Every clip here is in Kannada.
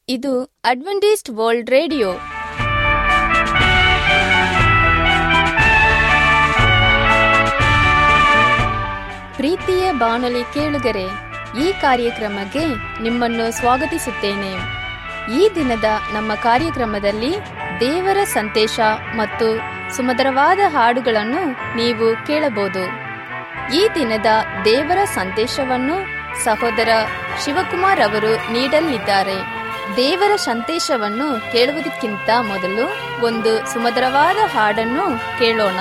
ಇದು ಅಡ್ವೆಂಟಿಸ್ಟ್ ವರ್ಲ್ಡ್ ರೇಡಿಯೋ ಪ್ರೀತಿಯ ಬಾನುಲಿ ಕೇಳುಗರೆ ಈ ಕಾರ್ಯಕ್ರಮಕ್ಕೆ ನಿಮ್ಮನ್ನು ಸ್ವಾಗತಿಸುತ್ತೇನೆ ಈ ದಿನದ ನಮ್ಮ ಕಾರ್ಯಕ್ರಮದಲ್ಲಿ ದೇವರ ಸಂದೇಶ ಮತ್ತು ಸುಮಧುರವಾದ ಹಾಡುಗಳನ್ನು ನೀವು ಕೇಳಬಹುದು ಈ ದಿನದ ದೇವರ ಸಂದೇಶವನ್ನು ಸಹೋದರ ಶಿವಕುಮಾರ್ ಅವರು ನೀಡಲಿದ್ದಾರೆ ದೇವರ ಸಂದೇಶವನ್ನು ಕೇಳುವುದಕ್ಕಿಂತ ಮೊದಲು ಒಂದು ಸುಮಧುರವಾದ ಹಾಡನ್ನು ಕೇಳೋಣ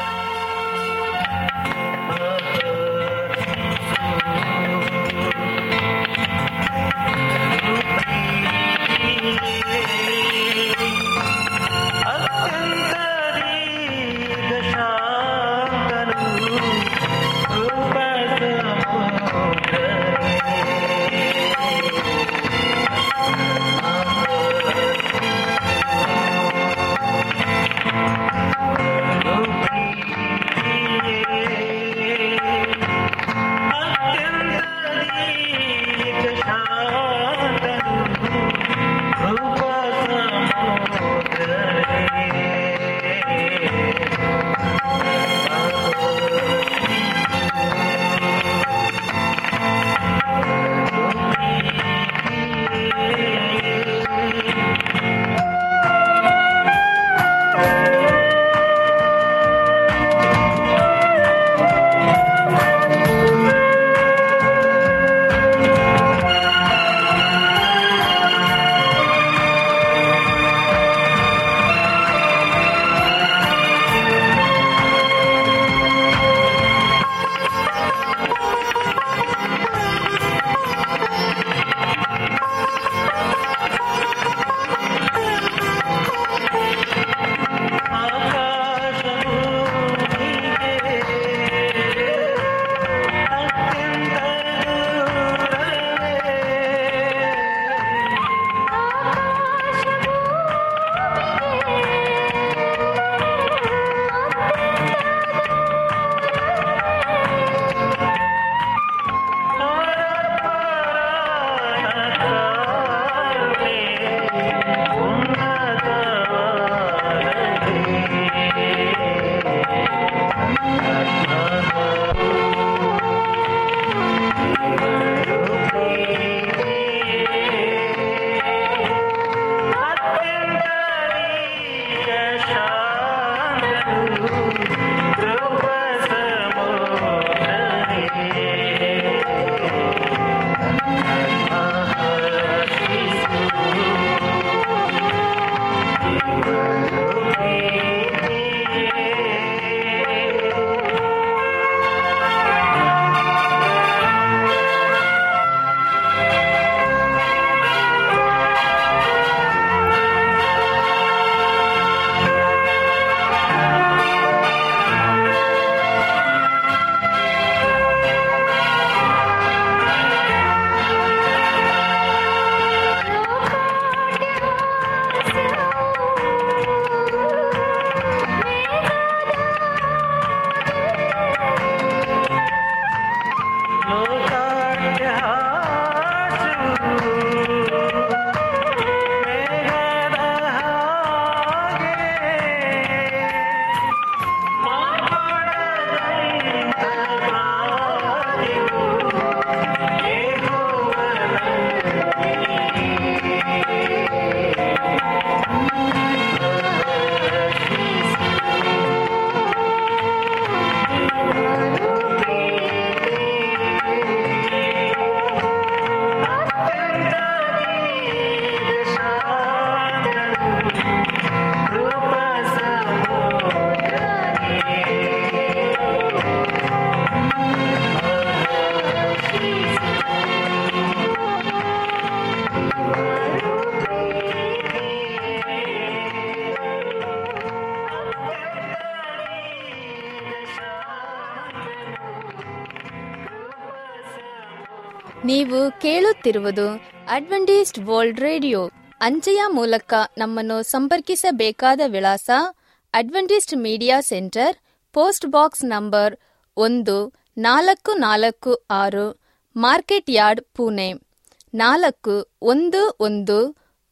ನೀವು ಕೇಳುತ್ತಿರುವುದು ಅಡ್ವೆಂಟಿಸ್ಟ್ ವರ್ಲ್ಡ್ ರೇಡಿಯೋ ಅಂಚೆಯ ಮೂಲಕ ನಮ್ಮನ್ನು ಸಂಪರ್ಕಿಸಬೇಕಾದ ವಿಳಾಸ adventist media center post box number ಒಂದು ನಾಲ್ಕು ನಾಲ್ಕು ಆರು ಮಾರ್ಕೆಟ್ ಯಾರ್ಡ್ ಪುಣೆ ನಾಲ್ಕು ಒಂದು ಒಂದು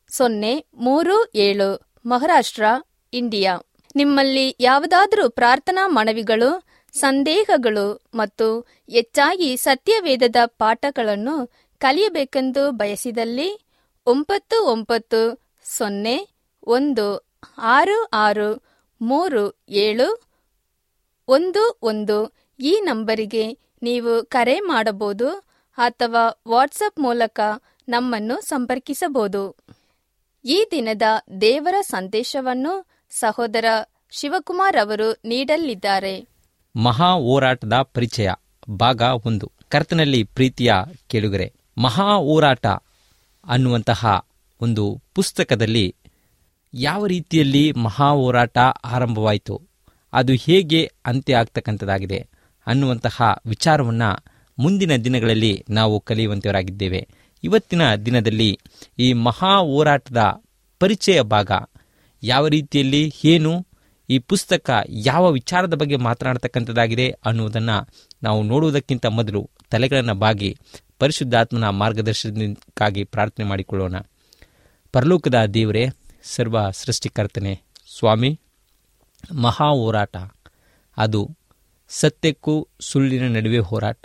ಸೊನ್ನೆ ಮೂರು ಏಳು ಮಹಾರಾಷ್ಟ್ರ ಇಂಡಿಯಾ ನಿಮ್ಮಲ್ಲಿ ಯಾವುದಾದರೂ ಪ್ರಾರ್ಥನಾ ಮನವಿಗಳು ಸಂದೇಹಗಳು ಮತ್ತು ಹೆಚ್ಚಾಗಿ ಸತ್ಯವೇದದ ಪಾಠಗಳನ್ನು ಕಲಿಯಬೇಕೆಂದು ಬಯಸಿದಲ್ಲಿ ಒಂಬತ್ತು ಒಂಬತ್ತು ಸೊನ್ನೆ ಒಂದು ಆರು ಆರು ಮೂರು ಏಳು ಒಂದು ಒಂದು ಈ ನಂಬರಿಗೆ ನೀವು ಕರೆ ಮಾಡಬಹುದು ಅಥವಾ ವಾಟ್ಸಪ್ ಮೂಲಕ ನಮ್ಮನ್ನು ಸಂಪರ್ಕಿಸಬಹುದು ಈ ದಿನದ ದೇವರ ಸಂದೇಶವನ್ನು ಸಹೋದರ ಶಿವಕುಮಾರ್ ಅವರು ನೀಡಲಿದ್ದಾರೆ ಮಹಾ ಹೋರಾಟದ ಪರಿಚಯ ಭಾಗ ಒಂದು ಕರ್ತನಲ್ಲಿ ಪ್ರೀತಿಯ ಕೇಳುಗರೆ ಮಹಾ ಹೋರಾಟ ಅನ್ನುವಂತಹ ಒಂದು ಪುಸ್ತಕದಲ್ಲಿ ಯಾವ ರೀತಿಯಲ್ಲಿ ಮಹಾ ಹೋರಾಟ ಆರಂಭವಾಯಿತು ಅದು ಹೇಗೆ ಅಂತ್ಯ ಆಗ್ತಕ್ಕಂಥದ್ದಾಗಿದೆ ಅನ್ನುವಂತಹ ವಿಚಾರವನ್ನು ಮುಂದಿನ ದಿನಗಳಲ್ಲಿ ನಾವು ಕಲಿಯುವಂತವರಾಗಿದ್ದೇವೆ ಇವತ್ತಿನ ದಿನದಲ್ಲಿ ಈ ಮಹಾ ಹೋರಾಟದ ಪರಿಚಯ ಭಾಗ ಯಾವ ರೀತಿಯಲ್ಲಿ ಏನು ಈ ಪುಸ್ತಕ ಯಾವ ವಿಚಾರದ ಬಗ್ಗೆ ಮಾತನಾಡ್ತಕ್ಕಂಥದ್ದಾಗಿದೆ ಅನ್ನುವುದನ್ನು ನಾವು ನೋಡುವುದಕ್ಕಿಂತ ಮೊದಲು ತಲೆಗಳನ್ನು ಬಾಗಿ ಪರಿಶುದ್ಧಾತ್ಮನ ಮಾರ್ಗದರ್ಶನಕ್ಕಾಗಿ ಪ್ರಾರ್ಥನೆ ಮಾಡಿಕೊಳ್ಳೋಣ ಪರಲೋಕದ ದೇವರೇ ಸರ್ವ ಸೃಷ್ಟಿಕರ್ತನೆ ಸ್ವಾಮಿ ಮಹಾ ಹೋರಾಟ ಅದು ಸತ್ಯಕ್ಕೂ ಸುಳ್ಳಿನ ನಡುವೆ ಹೋರಾಟ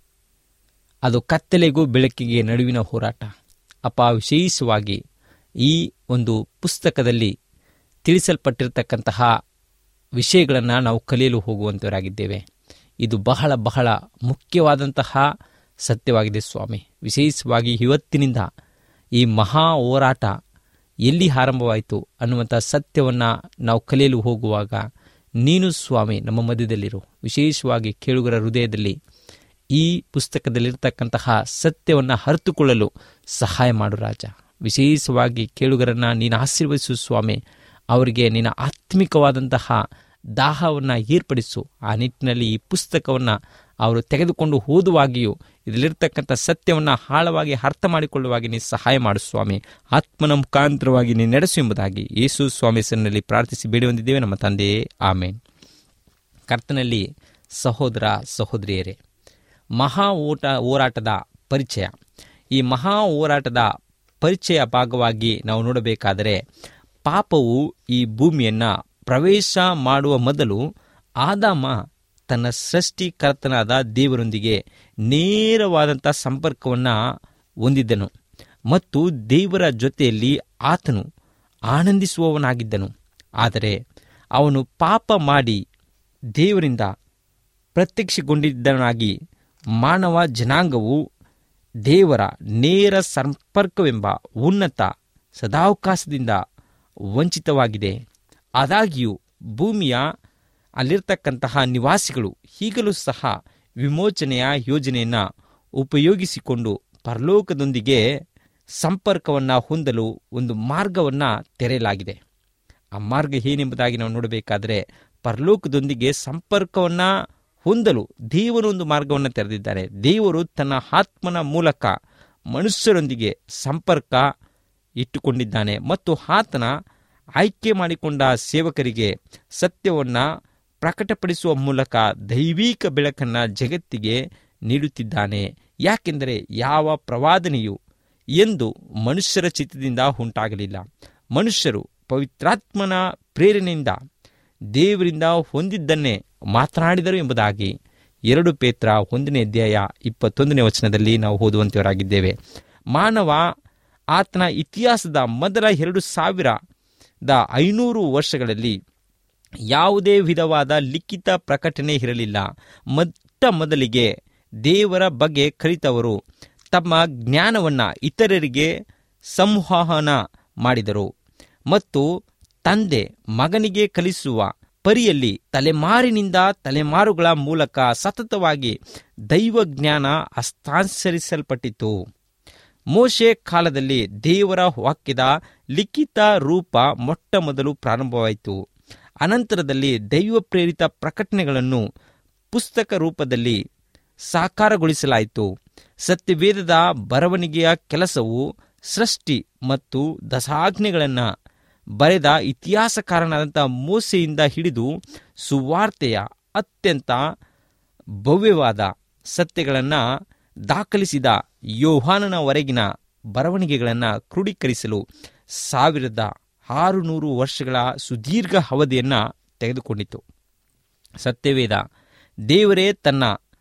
ಅದು ಕತ್ತಲೆಗೂ ಬೆಳಕಿಗೆ ನಡುವಿನ ಹೋರಾಟ ಅಪ ವಿಶೇಷವಾಗಿ ಈ ಒಂದು ಪುಸ್ತಕದಲ್ಲಿ ತಿಳಿಸಲ್ಪಟ್ಟಿರತಕ್ಕಂತಹ ವಿಷಯಗಳನ್ನು ನಾವು ಕಲಿಯಲು ಹೋಗುವಂತವರಾಗಿದ್ದೇವೆ ಇದು ಬಹಳ ಬಹಳ ಮುಖ್ಯವಾದಂತಹ ಸತ್ಯವಾಗಿದೆ ಸ್ವಾಮಿ ವಿಶೇಷವಾಗಿ ಇವತ್ತಿನಿಂದ ಈ ಮಹಾ ಹೋರಾಟ ಎಲ್ಲಿ ಆರಂಭವಾಯಿತು ಅನ್ನುವಂಥ ಸತ್ಯವನ್ನು ನಾವು ಕಲಿಯಲು ಹೋಗುವಾಗ ನೀನು ಸ್ವಾಮಿ ನಮ್ಮ ಮಧ್ಯದಲ್ಲಿರು ವಿಶೇಷವಾಗಿ ಕೇಳುಗರ ಹೃದಯದಲ್ಲಿ ಈ ಪುಸ್ತಕದಲ್ಲಿರ್ತಕ್ಕಂತಹ ಸತ್ಯವನ್ನು ಅರಿತುಕೊಳ್ಳಲು ಸಹಾಯ ಮಾಡು ರಾಜ ವಿಶೇಷವಾಗಿ ಕೇಳುಗರನ್ನು ನೀನು ಆಶೀರ್ವದಿಸು ಸ್ವಾಮಿ ಅವರಿಗೆ ನಿನ್ನ ಆತ್ಮಿಕವಾದಂತಹ ದಾಹವನ್ನು ಏರ್ಪಡಿಸು ಆ ನಿಟ್ಟಿನಲ್ಲಿ ಈ ಪುಸ್ತಕವನ್ನು ಅವರು ತೆಗೆದುಕೊಂಡು ಓದುವಾಗಿಯೂ ಇದರಲ್ಲಿರ್ತಕ್ಕಂಥ ಸತ್ಯವನ್ನು ಆಳವಾಗಿ ಅರ್ಥ ಮಾಡಿಕೊಳ್ಳುವಾಗಿ ನೀನು ಸಹಾಯ ಮಾಡು ಸ್ವಾಮಿ ಆತ್ಮನ ಮುಖಾಂತರವಾಗಿ ನೀನು ನಡೆಸು ಎಂಬುದಾಗಿ ಯೇಸು ಸ್ವಾಮಿ ಹೆಸರಿನಲ್ಲಿ ಪ್ರಾರ್ಥಿಸಿ ಬೇಡಿ ಹೊಂದಿದ್ದೇವೆ ನಮ್ಮ ತಂದೆಯೇ ಆಮೇನ್ ಕರ್ತನಲ್ಲಿ ಸಹೋದರ ಸಹೋದರಿಯರೇ ಮಹಾ ಓಟ ಹೋರಾಟದ ಪರಿಚಯ ಈ ಮಹಾ ಹೋರಾಟದ ಪರಿಚಯ ಭಾಗವಾಗಿ ನಾವು ನೋಡಬೇಕಾದರೆ ಪಾಪವು ಈ ಭೂಮಿಯನ್ನು ಪ್ರವೇಶ ಮಾಡುವ ಮೊದಲು ಆದಾಮ ತನ್ನ ಸೃಷ್ಟಿಕರ್ತನಾದ ದೇವರೊಂದಿಗೆ ನೇರವಾದಂಥ ಸಂಪರ್ಕವನ್ನು ಹೊಂದಿದ್ದನು ಮತ್ತು ದೇವರ ಜೊತೆಯಲ್ಲಿ ಆತನು ಆನಂದಿಸುವವನಾಗಿದ್ದನು ಆದರೆ ಅವನು ಪಾಪ ಮಾಡಿ ದೇವರಿಂದ ಪ್ರತ್ಯಕ್ಷಗೊಂಡಿದ್ದನಾಗಿ ಮಾನವ ಜನಾಂಗವು ದೇವರ ನೇರ ಸಂಪರ್ಕವೆಂಬ ಉನ್ನತ ಸದಾವಕಾಶದಿಂದ ವಂಚಿತವಾಗಿದೆ ಆದಾಗ್ಯೂ ಭೂಮಿಯ ಅಲ್ಲಿರ್ತಕ್ಕಂತಹ ನಿವಾಸಿಗಳು ಈಗಲೂ ಸಹ ವಿಮೋಚನೆಯ ಯೋಜನೆಯನ್ನು ಉಪಯೋಗಿಸಿಕೊಂಡು ಪರಲೋಕದೊಂದಿಗೆ ಸಂಪರ್ಕವನ್ನು ಹೊಂದಲು ಒಂದು ಮಾರ್ಗವನ್ನು ತೆರೆಯಲಾಗಿದೆ ಆ ಮಾರ್ಗ ಏನೆಂಬುದಾಗಿ ನಾವು ನೋಡಬೇಕಾದರೆ ಪರಲೋಕದೊಂದಿಗೆ ಸಂಪರ್ಕವನ್ನು ಹೊಂದಲು ದೇವರು ಒಂದು ಮಾರ್ಗವನ್ನು ತೆರೆದಿದ್ದಾರೆ ದೇವರು ತನ್ನ ಆತ್ಮನ ಮೂಲಕ ಮನುಷ್ಯರೊಂದಿಗೆ ಸಂಪರ್ಕ ಇಟ್ಟುಕೊಂಡಿದ್ದಾನೆ ಮತ್ತು ಆತನ ಆಯ್ಕೆ ಮಾಡಿಕೊಂಡ ಸೇವಕರಿಗೆ ಸತ್ಯವನ್ನು ಪ್ರಕಟಪಡಿಸುವ ಮೂಲಕ ದೈವಿಕ ಬೆಳಕನ್ನು ಜಗತ್ತಿಗೆ ನೀಡುತ್ತಿದ್ದಾನೆ ಯಾಕೆಂದರೆ ಯಾವ ಪ್ರವಾದನೆಯು ಎಂದು ಮನುಷ್ಯರ ಚಿತ್ತದಿಂದ ಉಂಟಾಗಲಿಲ್ಲ ಮನುಷ್ಯರು ಪವಿತ್ರಾತ್ಮನ ಪ್ರೇರಣೆಯಿಂದ ದೇವರಿಂದ ಹೊಂದಿದ್ದನ್ನೇ ಮಾತನಾಡಿದರು ಎಂಬುದಾಗಿ ಎರಡು ಪೇತ್ರ ಒಂದನೇ ಅಧ್ಯಾಯ ಇಪ್ಪತ್ತೊಂದನೇ ವಚನದಲ್ಲಿ ನಾವು ಓದುವಂತವರಾಗಿದ್ದೇವೆ ಮಾನವ ಆತನ ಇತಿಹಾಸದ ಮೊದಲ ಎರಡು ಸಾವಿರದ ಐನೂರು ವರ್ಷಗಳಲ್ಲಿ ಯಾವುದೇ ವಿಧವಾದ ಲಿಖಿತ ಪ್ರಕಟಣೆ ಇರಲಿಲ್ಲ ಮೊಟ್ಟ ಮೊದಲಿಗೆ ದೇವರ ಬಗ್ಗೆ ಕಲಿತವರು ತಮ್ಮ ಜ್ಞಾನವನ್ನು ಇತರರಿಗೆ ಸಂವಹನ ಮಾಡಿದರು ಮತ್ತು ತಂದೆ ಮಗನಿಗೆ ಕಲಿಸುವ ಪರಿಯಲ್ಲಿ ತಲೆಮಾರಿನಿಂದ ತಲೆಮಾರುಗಳ ಮೂಲಕ ಸತತವಾಗಿ ದೈವ ಜ್ಞಾನ ಹಸ್ತಾಂತರಿಸಲ್ಪಟ್ಟಿತು ಮೋಶೆ ಕಾಲದಲ್ಲಿ ದೇವರ ವಾಕ್ಯದ ಲಿಖಿತ ರೂಪ ಮೊಟ್ಟ ಮೊದಲು ಪ್ರಾರಂಭವಾಯಿತು ಅನಂತರದಲ್ಲಿ ದೈವ ಪ್ರೇರಿತ ಪ್ರಕಟಣೆಗಳನ್ನು ಪುಸ್ತಕ ರೂಪದಲ್ಲಿ ಸಾಕಾರಗೊಳಿಸಲಾಯಿತು ಸತ್ಯವೇದದ ಬರವಣಿಗೆಯ ಕೆಲಸವು ಸೃಷ್ಟಿ ಮತ್ತು ದಶಾಜ್ಞೆಗಳನ್ನು ಬರೆದ ಇತಿಹಾಸಕಾರನಾದಂಥ ಮೋಸೆಯಿಂದ ಹಿಡಿದು ಸುವಾರ್ತೆಯ ಅತ್ಯಂತ ಭವ್ಯವಾದ ಸತ್ಯಗಳನ್ನು ದಾಖಲಿಸಿದ ಯೋಹಾನನವರೆಗಿನ ಬರವಣಿಗೆಗಳನ್ನು ಕ್ರೋಢೀಕರಿಸಲು ಸಾವಿರದ ಆರುನೂರು ವರ್ಷಗಳ ಸುದೀರ್ಘ ಅವಧಿಯನ್ನು ತೆಗೆದುಕೊಂಡಿತು ಸತ್ಯವೇದ ದೇವರೇ ತನ್ನ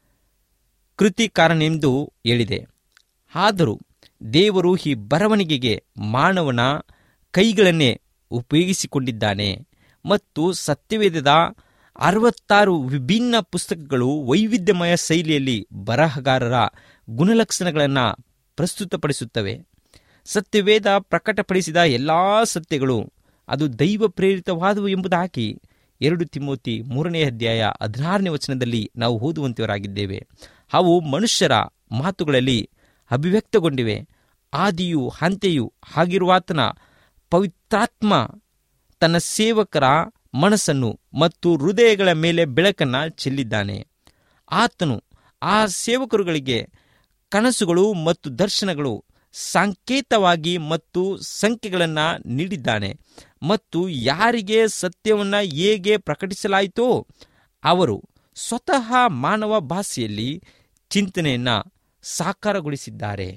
ಕೃತಿಕಾರನೆಂದು ಹೇಳಿದೆ ಆದರೂ ದೇವರು ಈ ಬರವಣಿಗೆಗೆ ಮಾನವನ ಕೈಗಳನ್ನೇ ಉಪಯೋಗಿಸಿಕೊಂಡಿದ್ದಾನೆ ಮತ್ತು ಸತ್ಯವೇದದ ಅರವತ್ತಾರು ವಿಭಿನ್ನ ಪುಸ್ತಕಗಳು ವೈವಿಧ್ಯಮಯ ಶೈಲಿಯಲ್ಲಿ ಬರಹಗಾರರ ಗುಣಲಕ್ಷಣಗಳನ್ನು ಪ್ರಸ್ತುತಪಡಿಸುತ್ತವೆ ಸತ್ಯವೇದ ಪ್ರಕಟಪಡಿಸಿದ ಎಲ್ಲ ಸತ್ಯಗಳು ಅದು ದೈವ ಪ್ರೇರಿತವಾದವು ಎಂಬುದಾಗಿ ಎರಡು ತಿಮೋತಿ ಮೂರನೇ ಅಧ್ಯಾಯ ಹದಿನಾರನೇ ವಚನದಲ್ಲಿ ನಾವು ಓದುವಂತವರಾಗಿದ್ದೇವೆ ಅವು ಮನುಷ್ಯರ ಮಾತುಗಳಲ್ಲಿ ಅಭಿವ್ಯಕ್ತಗೊಂಡಿವೆ ಆದಿಯು ಅಂತ್ಯಯು ಆಗಿರುವಾತನ ಪವಿತ್ರಾತ್ಮ ತನ್ನ ಸೇವಕರ ಮನಸ್ಸನ್ನು ಮತ್ತು ಹೃದಯಗಳ ಮೇಲೆ ಬೆಳಕನ್ನು ಚೆಲ್ಲಿದ್ದಾನೆ ಆತನು ಆ ಸೇವಕರುಗಳಿಗೆ ಕನಸುಗಳು ಮತ್ತು ದರ್ಶನಗಳು ಸಂಕೇತವಾಗಿ ಮತ್ತು ಸಂಖ್ಯೆಗಳನ್ನು ನೀಡಿದ್ದಾನೆ ಮತ್ತು ಯಾರಿಗೆ ಸತ್ಯವನ್ನು ಹೇಗೆ ಪ್ರಕಟಿಸಲಾಯಿತೋ ಅವರು ಸ್ವತಃ ಮಾನವ ಭಾಷೆಯಲ್ಲಿ ಚಿಂತನೆಯನ್ನು ಸಾಕಾರಗೊಳಿಸಿದ್ದಾರೆ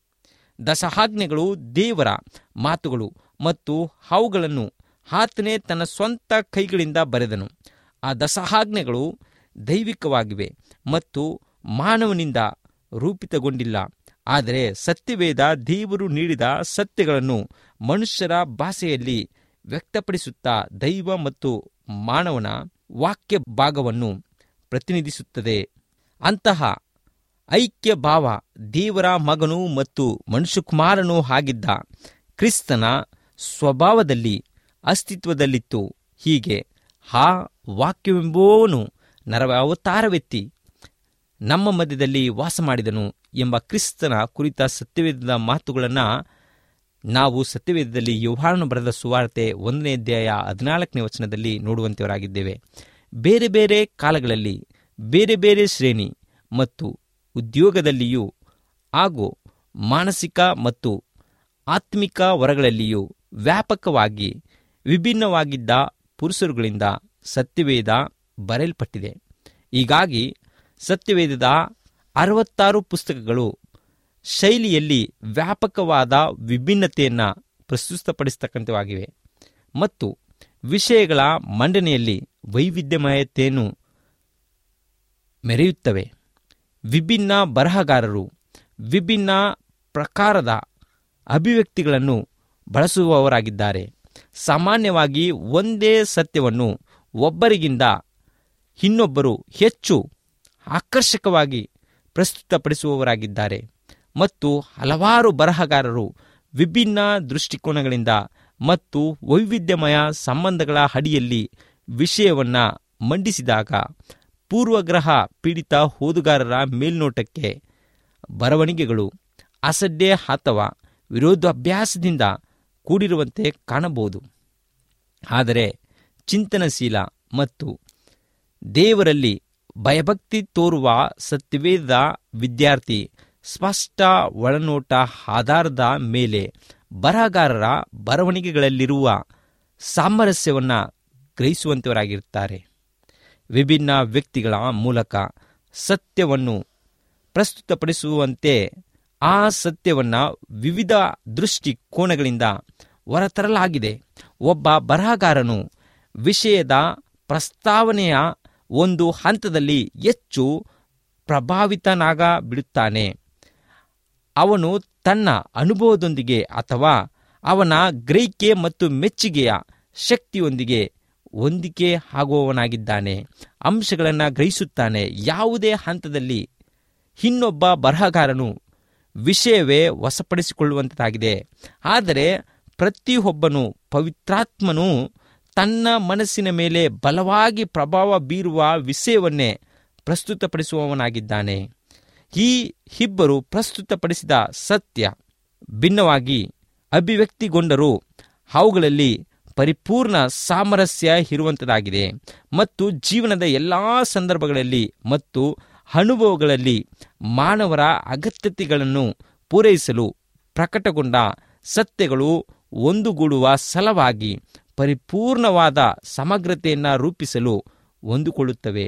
ದಶಾಜ್ಞೆಗಳು ದೇವರ ಮಾತುಗಳು ಮತ್ತು ಅವುಗಳನ್ನು ಆತನೇ ತನ್ನ ಸ್ವಂತ ಕೈಗಳಿಂದ ಬರೆದನು ಆ ದಶಾಜ್ಞೆಗಳು ದೈವಿಕವಾಗಿವೆ ಮತ್ತು ಮಾನವನಿಂದ ರೂಪಿತಗೊಂಡಿಲ್ಲ ಆದರೆ ಸತ್ಯವೇದ ದೇವರು ನೀಡಿದ ಸತ್ಯಗಳನ್ನು ಮನುಷ್ಯರ ಭಾಷೆಯಲ್ಲಿ ವ್ಯಕ್ತಪಡಿಸುತ್ತಾ ದೈವ ಮತ್ತು ಮಾನವನ ವಾಕ್ಯ ಭಾಗವನ್ನು ಪ್ರತಿನಿಧಿಸುತ್ತದೆ ಅಂತಹ ಐಕ್ಯ ಭಾವ ದೇವರ ಮಗನು ಮತ್ತು ಮನುಷ್ಯಕುಮಾರನೂ ಆಗಿದ್ದ ಕ್ರಿಸ್ತನ ಸ್ವಭಾವದಲ್ಲಿ ಅಸ್ತಿತ್ವದಲ್ಲಿತ್ತು ಹೀಗೆ ಆ ವಾಕ್ಯವೆಂಬೋನು ನರವ ಅವತಾರವೆತ್ತಿ ನಮ್ಮ ಮಧ್ಯದಲ್ಲಿ ವಾಸ ಮಾಡಿದನು ಎಂಬ ಕ್ರಿಸ್ತನ ಕುರಿತ ಸತ್ಯವೇದದ ಮಾತುಗಳನ್ನು ನಾವು ಸತ್ಯವೇದದಲ್ಲಿ ಯೋಹಾರನು ಬರೆದ ಸುವಾರ್ತೆ ಒಂದನೇ ಅಧ್ಯಾಯ ಹದಿನಾಲ್ಕನೇ ವಚನದಲ್ಲಿ ನೋಡುವಂತವರಾಗಿದ್ದೇವೆ ಬೇರೆ ಬೇರೆ ಕಾಲಗಳಲ್ಲಿ ಬೇರೆ ಬೇರೆ ಶ್ರೇಣಿ ಮತ್ತು ಉದ್ಯೋಗದಲ್ಲಿಯೂ ಹಾಗೂ ಮಾನಸಿಕ ಮತ್ತು ಆತ್ಮಿಕ ವರಗಳಲ್ಲಿಯೂ ವ್ಯಾಪಕವಾಗಿ ವಿಭಿನ್ನವಾಗಿದ್ದ ಪುರುಷರುಗಳಿಂದ ಸತ್ಯವೇದ ಬರೆಯಲ್ಪಟ್ಟಿದೆ ಹೀಗಾಗಿ ಸತ್ಯವೇದದ ಅರವತ್ತಾರು ಪುಸ್ತಕಗಳು ಶೈಲಿಯಲ್ಲಿ ವ್ಯಾಪಕವಾದ ವಿಭಿನ್ನತೆಯನ್ನು ಪ್ರಸ್ತುತಪಡಿಸ್ತಕ್ಕಂಥವಾಗಿವೆ ಮತ್ತು ವಿಷಯಗಳ ಮಂಡನೆಯಲ್ಲಿ ವೈವಿಧ್ಯಮಯತೆಯನ್ನು ಮೆರೆಯುತ್ತವೆ ವಿಭಿನ್ನ ಬರಹಗಾರರು ವಿಭಿನ್ನ ಪ್ರಕಾರದ ಅಭಿವ್ಯಕ್ತಿಗಳನ್ನು ಬಳಸುವವರಾಗಿದ್ದಾರೆ ಸಾಮಾನ್ಯವಾಗಿ ಒಂದೇ ಸತ್ಯವನ್ನು ಒಬ್ಬರಿಗಿಂತ ಇನ್ನೊಬ್ಬರು ಹೆಚ್ಚು ಆಕರ್ಷಕವಾಗಿ ಪ್ರಸ್ತುತಪಡಿಸುವವರಾಗಿದ್ದಾರೆ ಮತ್ತು ಹಲವಾರು ಬರಹಗಾರರು ವಿಭಿನ್ನ ದೃಷ್ಟಿಕೋನಗಳಿಂದ ಮತ್ತು ವೈವಿಧ್ಯಮಯ ಸಂಬಂಧಗಳ ಅಡಿಯಲ್ಲಿ ವಿಷಯವನ್ನು ಮಂಡಿಸಿದಾಗ ಪೂರ್ವಗ್ರಹ ಪೀಡಿತ ಓದುಗಾರರ ಮೇಲ್ನೋಟಕ್ಕೆ ಬರವಣಿಗೆಗಳು ಅಸಡ್ಡೆ ಅಥವಾ ವಿರೋಧಾಭ್ಯಾಸದಿಂದ ಕೂಡಿರುವಂತೆ ಕಾಣಬಹುದು ಆದರೆ ಚಿಂತನಶೀಲ ಮತ್ತು ದೇವರಲ್ಲಿ ಭಯಭಕ್ತಿ ತೋರುವ ಸತ್ಯವೇದ ವಿದ್ಯಾರ್ಥಿ ಸ್ಪಷ್ಟ ಒಳನೋಟ ಆಧಾರದ ಮೇಲೆ ಬರಹಗಾರರ ಬರವಣಿಗೆಗಳಲ್ಲಿರುವ ಸಾಮರಸ್ಯವನ್ನು ಗ್ರಹಿಸುವಂತವರಾಗಿರುತ್ತಾರೆ ವಿಭಿನ್ನ ವ್ಯಕ್ತಿಗಳ ಮೂಲಕ ಸತ್ಯವನ್ನು ಪ್ರಸ್ತುತಪಡಿಸುವಂತೆ ಆ ಸತ್ಯವನ್ನು ವಿವಿಧ ದೃಷ್ಟಿಕೋನಗಳಿಂದ ಹೊರತರಲಾಗಿದೆ ಒಬ್ಬ ಬರಹಗಾರನು ವಿಷಯದ ಪ್ರಸ್ತಾವನೆಯ ಒಂದು ಹಂತದಲ್ಲಿ ಹೆಚ್ಚು ಪ್ರಭಾವಿತನಾಗ ಬಿಡುತ್ತಾನೆ ಅವನು ತನ್ನ ಅನುಭವದೊಂದಿಗೆ ಅಥವಾ ಅವನ ಗ್ರಹಿಕೆ ಮತ್ತು ಮೆಚ್ಚುಗೆಯ ಶಕ್ತಿಯೊಂದಿಗೆ ಹೊಂದಿಕೆ ಆಗುವವನಾಗಿದ್ದಾನೆ ಅಂಶಗಳನ್ನು ಗ್ರಹಿಸುತ್ತಾನೆ ಯಾವುದೇ ಹಂತದಲ್ಲಿ ಇನ್ನೊಬ್ಬ ಬರಹಗಾರನು ವಿಷಯವೇ ವಶಪಡಿಸಿಕೊಳ್ಳುವಂಥದ್ದಾಗಿದೆ ಆದರೆ ಪ್ರತಿಯೊಬ್ಬನು ಪವಿತ್ರಾತ್ಮನು ತನ್ನ ಮನಸ್ಸಿನ ಮೇಲೆ ಬಲವಾಗಿ ಪ್ರಭಾವ ಬೀರುವ ವಿಷಯವನ್ನೇ ಪ್ರಸ್ತುತಪಡಿಸುವವನಾಗಿದ್ದಾನೆ ಈ ಇಬ್ಬರು ಪ್ರಸ್ತುತಪಡಿಸಿದ ಸತ್ಯ ಭಿನ್ನವಾಗಿ ಅಭಿವ್ಯಕ್ತಿಗೊಂಡರೂ ಅವುಗಳಲ್ಲಿ ಪರಿಪೂರ್ಣ ಸಾಮರಸ್ಯ ಇರುವಂಥದ್ದಾಗಿದೆ ಮತ್ತು ಜೀವನದ ಎಲ್ಲ ಸಂದರ್ಭಗಳಲ್ಲಿ ಮತ್ತು ಅನುಭವಗಳಲ್ಲಿ ಮಾನವರ ಅಗತ್ಯತೆಗಳನ್ನು ಪೂರೈಸಲು ಪ್ರಕಟಗೊಂಡ ಸತ್ಯಗಳು ಒಂದುಗೂಡುವ ಸಲವಾಗಿ ಪರಿಪೂರ್ಣವಾದ ಸಮಗ್ರತೆಯನ್ನು ರೂಪಿಸಲು ಹೊಂದಿಕೊಳ್ಳುತ್ತವೆ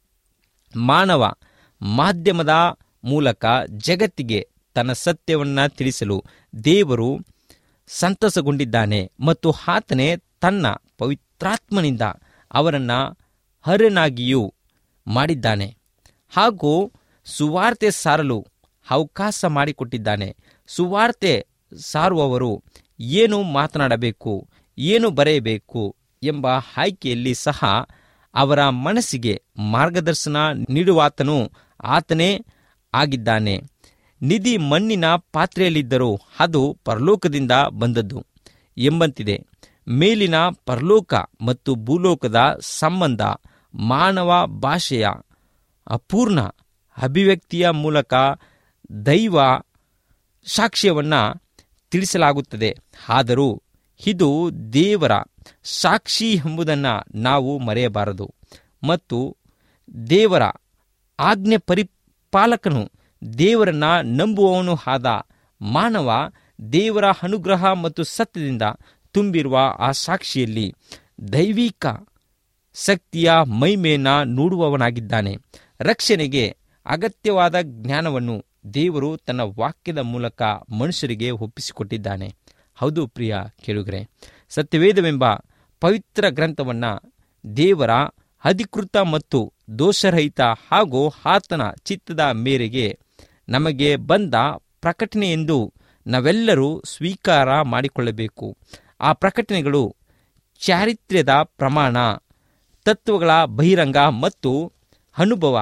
ಮಾನವ ಮಾಧ್ಯಮದ ಮೂಲಕ ಜಗತ್ತಿಗೆ ತನ್ನ ಸತ್ಯವನ್ನು ತಿಳಿಸಲು ದೇವರು ಸಂತಸಗೊಂಡಿದ್ದಾನೆ ಮತ್ತು ಆತನೇ ತನ್ನ ಪವಿತ್ರಾತ್ಮನಿಂದ ಅವರನ್ನು ಹರನಾಗಿಯೂ ಮಾಡಿದ್ದಾನೆ ಹಾಗೂ ಸುವಾರ್ತೆ ಸಾರಲು ಅವಕಾಶ ಮಾಡಿಕೊಟ್ಟಿದ್ದಾನೆ ಸುವಾರ್ತೆ ಸಾರುವವರು ಏನು ಮಾತನಾಡಬೇಕು ಏನು ಬರೆಯಬೇಕು ಎಂಬ ಆಯ್ಕೆಯಲ್ಲಿ ಸಹ ಅವರ ಮನಸ್ಸಿಗೆ ಮಾರ್ಗದರ್ಶನ ನೀಡುವಾತನು ಆತನೇ ಆಗಿದ್ದಾನೆ ನಿಧಿ ಮಣ್ಣಿನ ಪಾತ್ರೆಯಲ್ಲಿದ್ದರೂ ಅದು ಪರಲೋಕದಿಂದ ಬಂದದ್ದು ಎಂಬಂತಿದೆ ಮೇಲಿನ ಪರಲೋಕ ಮತ್ತು ಭೂಲೋಕದ ಸಂಬಂಧ ಮಾನವ ಭಾಷೆಯ ಅಪೂರ್ಣ ಅಭಿವ್ಯಕ್ತಿಯ ಮೂಲಕ ದೈವ ಸಾಕ್ಷ್ಯವನ್ನು ತಿಳಿಸಲಾಗುತ್ತದೆ ಆದರೂ ಇದು ದೇವರ ಸಾಕ್ಷಿ ಎಂಬುದನ್ನು ನಾವು ಮರೆಯಬಾರದು ಮತ್ತು ದೇವರ ಆಜ್ಞೆ ಪರಿಪಾಲಕನು ದೇವರನ್ನ ನಂಬುವವನು ಆದ ಮಾನವ ದೇವರ ಅನುಗ್ರಹ ಮತ್ತು ಸತ್ಯದಿಂದ ತುಂಬಿರುವ ಆ ಸಾಕ್ಷಿಯಲ್ಲಿ ದೈವಿಕ ಶಕ್ತಿಯ ಮೈಮೇನ ನೋಡುವವನಾಗಿದ್ದಾನೆ ರಕ್ಷಣೆಗೆ ಅಗತ್ಯವಾದ ಜ್ಞಾನವನ್ನು ದೇವರು ತನ್ನ ವಾಕ್ಯದ ಮೂಲಕ ಮನುಷ್ಯರಿಗೆ ಒಪ್ಪಿಸಿಕೊಟ್ಟಿದ್ದಾನೆ ಹೌದು ಪ್ರಿಯ ಕೇಳುಗರೆ ಸತ್ಯವೇದವೆಂಬ ಪವಿತ್ರ ಗ್ರಂಥವನ್ನು ದೇವರ ಅಧಿಕೃತ ಮತ್ತು ದೋಷರಹಿತ ಹಾಗೂ ಆತನ ಚಿತ್ತದ ಮೇರೆಗೆ ನಮಗೆ ಬಂದ ಪ್ರಕಟಣೆ ಎಂದು ನಾವೆಲ್ಲರೂ ಸ್ವೀಕಾರ ಮಾಡಿಕೊಳ್ಳಬೇಕು ಆ ಪ್ರಕಟಣೆಗಳು ಚಾರಿತ್ರ್ಯದ ಪ್ರಮಾಣ ತತ್ವಗಳ ಬಹಿರಂಗ ಮತ್ತು ಅನುಭವ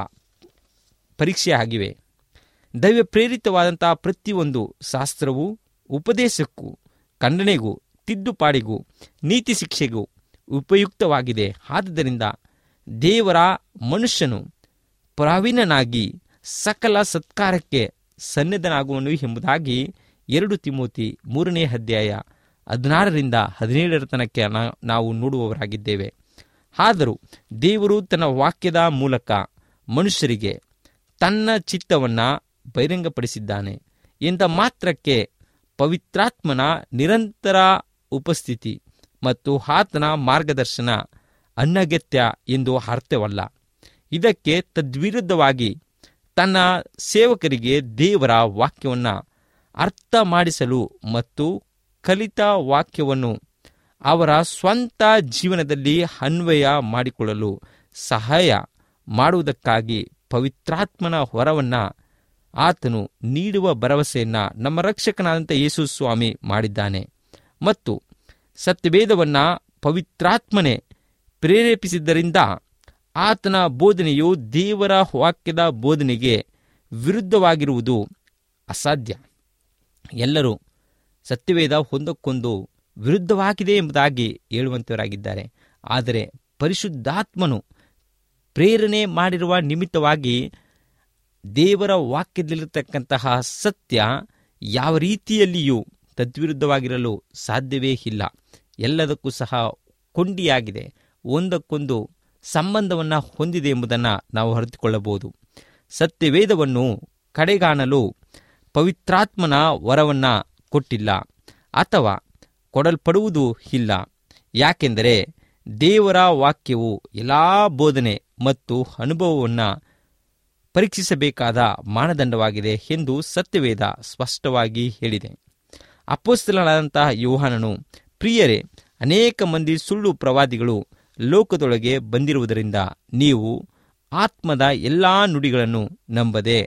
ಪರೀಕ್ಷೆ ಆಗಿವೆ ದೈವ ಪ್ರೇರಿತವಾದಂಥ ಪ್ರತಿಯೊಂದು ಶಾಸ್ತ್ರವು ಉಪದೇಶಕ್ಕೂ ಖಂಡನೆಗೂ ತಿದ್ದುಪಾಡಿಗೂ ನೀತಿ ಶಿಕ್ಷೆಗೂ ಉಪಯುಕ್ತವಾಗಿದೆ ಆದುದರಿಂದ ದೇವರ ಮನುಷ್ಯನು ಪ್ರಾವೀಣನಾಗಿ ಸಕಲ ಸತ್ಕಾರಕ್ಕೆ ಸನ್ನದ್ಧನಾಗುವನು ಎಂಬುದಾಗಿ ಎರಡು ತಿಮೋತಿ ಮೂರನೇ ಅಧ್ಯಾಯ ಹದಿನಾರರಿಂದ ಹದಿನೇಳರ ತನಕ ನಾ- ನಾವು ನೋಡುವವರಾಗಿದ್ದೇವೆ ಆದರೂ ದೇವರು ತನ್ನ ವಾಕ್ಯದ ಮೂಲಕ ಮನುಷ್ಯರಿಗೆ ತನ್ನ ಚಿತ್ತವನ್ನು ಬಹಿರಂಗಪಡಿಸಿದ್ದಾನೆ ಎಂದ ಮಾತ್ರಕ್ಕೆ ಪವಿತ್ರಾತ್ಮನ ನಿರಂತರ ಉಪಸ್ಥಿತಿ ಮತ್ತು ಆತನ ಮಾರ್ಗದರ್ಶನ ಅನಗತ್ಯ ಎಂದು ಅರ್ಥವಲ್ಲ ಇದಕ್ಕೆ ತದ್ವಿರುದ್ಧವಾಗಿ ತನ್ನ ಸೇವಕರಿಗೆ ದೇವರ ವಾಕ್ಯವನ್ನು ಅರ್ಥ ಮಾಡಿಸಲು ಮತ್ತು ಕಲಿತ ವಾಕ್ಯವನ್ನು ಅವರ ಸ್ವಂತ ಜೀವನದಲ್ಲಿ ಅನ್ವಯ ಮಾಡಿಕೊಳ್ಳಲು ಸಹಾಯ ಮಾಡುವುದಕ್ಕಾಗಿ ಪವಿತ್ರಾತ್ಮನ ಹೊರವನ್ನು ಆತನು ನೀಡುವ ಭರವಸೆಯನ್ನು ನಮ್ಮ ರಕ್ಷಕನಾದಂಥ ಯೇಸು ಸ್ವಾಮಿ ಮಾಡಿದ್ದಾನೆ ಮತ್ತು ಸತ್ಯವೇದವನ್ನು ಪವಿತ್ರಾತ್ಮನೆ ಪ್ರೇರೇಪಿಸಿದ್ದರಿಂದ ಆತನ ಬೋಧನೆಯು ದೇವರ ವಾಕ್ಯದ ಬೋಧನೆಗೆ ವಿರುದ್ಧವಾಗಿರುವುದು ಅಸಾಧ್ಯ ಎಲ್ಲರೂ ಸತ್ಯವೇದ ಒಂದಕ್ಕೊಂದು ವಿರುದ್ಧವಾಗಿದೆ ಎಂಬುದಾಗಿ ಹೇಳುವಂತವರಾಗಿದ್ದಾರೆ ಆದರೆ ಪರಿಶುದ್ಧಾತ್ಮನು ಪ್ರೇರಣೆ ಮಾಡಿರುವ ನಿಮಿತ್ತವಾಗಿ ದೇವರ ವಾಕ್ಯದಲ್ಲಿರತಕ್ಕಂತಹ ಸತ್ಯ ಯಾವ ರೀತಿಯಲ್ಲಿಯೂ ತದ್ವಿರುದ್ಧವಾಗಿರಲು ಸಾಧ್ಯವೇ ಇಲ್ಲ ಎಲ್ಲದಕ್ಕೂ ಸಹ ಕೊಂಡಿಯಾಗಿದೆ ಒಂದಕ್ಕೊಂದು ಸಂಬಂಧವನ್ನು ಹೊಂದಿದೆ ಎಂಬುದನ್ನು ನಾವು ಅರಿತುಕೊಳ್ಳಬಹುದು ಸತ್ಯವೇದವನ್ನು ಕಡೆಗಾಣಲು ಪವಿತ್ರಾತ್ಮನ ವರವನ್ನು ಕೊಟ್ಟಿಲ್ಲ ಅಥವಾ ಕೊಡಲ್ಪಡುವುದೂ ಇಲ್ಲ ಯಾಕೆಂದರೆ ದೇವರ ವಾಕ್ಯವು ಎಲ್ಲ ಬೋಧನೆ ಮತ್ತು ಅನುಭವವನ್ನು ಪರೀಕ್ಷಿಸಬೇಕಾದ ಮಾನದಂಡವಾಗಿದೆ ಎಂದು ಸತ್ಯವೇದ ಸ್ಪಷ್ಟವಾಗಿ ಹೇಳಿದೆ ಅಪೋಸ್ತಲನಾದಂತಹ ಯೋಹಾನನು ಪ್ರಿಯರೇ ಅನೇಕ ಮಂದಿ ಸುಳ್ಳು ಪ್ರವಾದಿಗಳು ಲೋಕದೊಳಗೆ ಬಂದಿರುವುದರಿಂದ ನೀವು ಆತ್ಮದ ಎಲ್ಲ ನುಡಿಗಳನ್ನು ನಂಬದೆ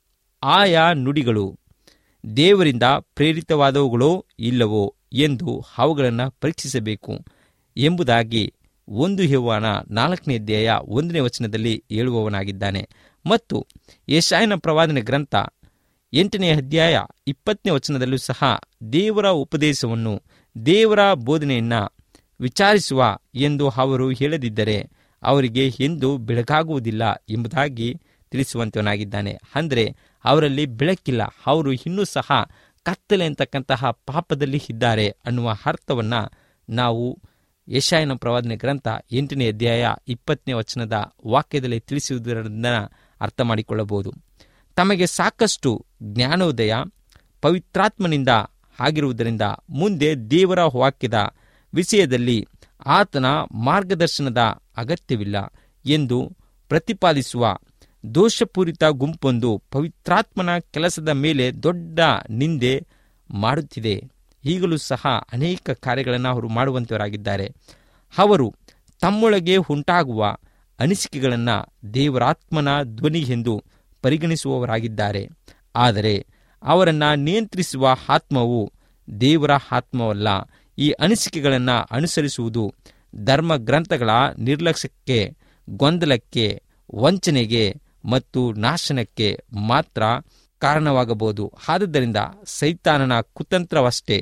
ಆಯಾ ನುಡಿಗಳು ದೇವರಿಂದ ಪ್ರೇರಿತವಾದವುಗಳೋ ಇಲ್ಲವೋ ಎಂದು ಅವುಗಳನ್ನು ಪರೀಕ್ಷಿಸಬೇಕು ಎಂಬುದಾಗಿ ಒಂದು ಯೌವಾನ ನಾಲ್ಕನೇ ಅಧ್ಯಾಯ ಒಂದನೇ ವಚನದಲ್ಲಿ ಹೇಳುವವನಾಗಿದ್ದಾನೆ ಮತ್ತು ಯಶಾಯನ ಪ್ರವಾದನೆ ಗ್ರಂಥ ಎಂಟನೇ ಅಧ್ಯಾಯ ಇಪ್ಪತ್ತನೇ ವಚನದಲ್ಲೂ ಸಹ ದೇವರ ಉಪದೇಶವನ್ನು ದೇವರ ಬೋಧನೆಯನ್ನು ವಿಚಾರಿಸುವ ಎಂದು ಅವರು ಹೇಳದಿದ್ದರೆ ಅವರಿಗೆ ಎಂದು ಬೆಳಕಾಗುವುದಿಲ್ಲ ಎಂಬುದಾಗಿ ತಿಳಿಸುವಂತವನಾಗಿದ್ದಾನೆ ಅಂದರೆ ಅವರಲ್ಲಿ ಬೆಳಕಿಲ್ಲ ಅವರು ಇನ್ನೂ ಸಹ ಕತ್ತಲೆ ಅಂತಕ್ಕಂತಹ ಪಾಪದಲ್ಲಿ ಇದ್ದಾರೆ ಅನ್ನುವ ಅರ್ಥವನ್ನು ನಾವು ಯಶಾಯನ ಪ್ರವಾದನೆ ಗ್ರಂಥ ಎಂಟನೇ ಅಧ್ಯಾಯ ಇಪ್ಪತ್ತನೇ ವಚನದ ವಾಕ್ಯದಲ್ಲಿ ತಿಳಿಸುವುದರಿಂದ ಅರ್ಥ ಮಾಡಿಕೊಳ್ಳಬಹುದು ತಮಗೆ ಸಾಕಷ್ಟು ಜ್ಞಾನೋದಯ ಪವಿತ್ರಾತ್ಮನಿಂದ ಆಗಿರುವುದರಿಂದ ಮುಂದೆ ದೇವರ ವಾಕ್ಯದ ವಿಷಯದಲ್ಲಿ ಆತನ ಮಾರ್ಗದರ್ಶನದ ಅಗತ್ಯವಿಲ್ಲ ಎಂದು ಪ್ರತಿಪಾದಿಸುವ ದೋಷಪೂರಿತ ಗುಂಪೊಂದು ಪವಿತ್ರಾತ್ಮನ ಕೆಲಸದ ಮೇಲೆ ದೊಡ್ಡ ನಿಂದೆ ಮಾಡುತ್ತಿದೆ ಈಗಲೂ ಸಹ ಅನೇಕ ಕಾರ್ಯಗಳನ್ನು ಅವರು ಮಾಡುವಂಥವರಾಗಿದ್ದಾರೆ ಅವರು ತಮ್ಮೊಳಗೆ ಉಂಟಾಗುವ ಅನಿಸಿಕೆಗಳನ್ನು ದೇವರಾತ್ಮನ ಧ್ವನಿ ಎಂದು ಪರಿಗಣಿಸುವವರಾಗಿದ್ದಾರೆ ಆದರೆ ಅವರನ್ನು ನಿಯಂತ್ರಿಸುವ ಆತ್ಮವು ದೇವರ ಆತ್ಮವಲ್ಲ ಈ ಅನಿಸಿಕೆಗಳನ್ನು ಅನುಸರಿಸುವುದು ಧರ್ಮ ಗ್ರಂಥಗಳ ನಿರ್ಲಕ್ಷ್ಯಕ್ಕೆ ಗೊಂದಲಕ್ಕೆ ವಂಚನೆಗೆ ಮತ್ತು ನಾಶನಕ್ಕೆ ಮಾತ್ರ ಕಾರಣವಾಗಬಹುದು ಆದುದರಿಂದ ಸೈತಾನನ ಕುತಂತ್ರವಷ್ಟೇ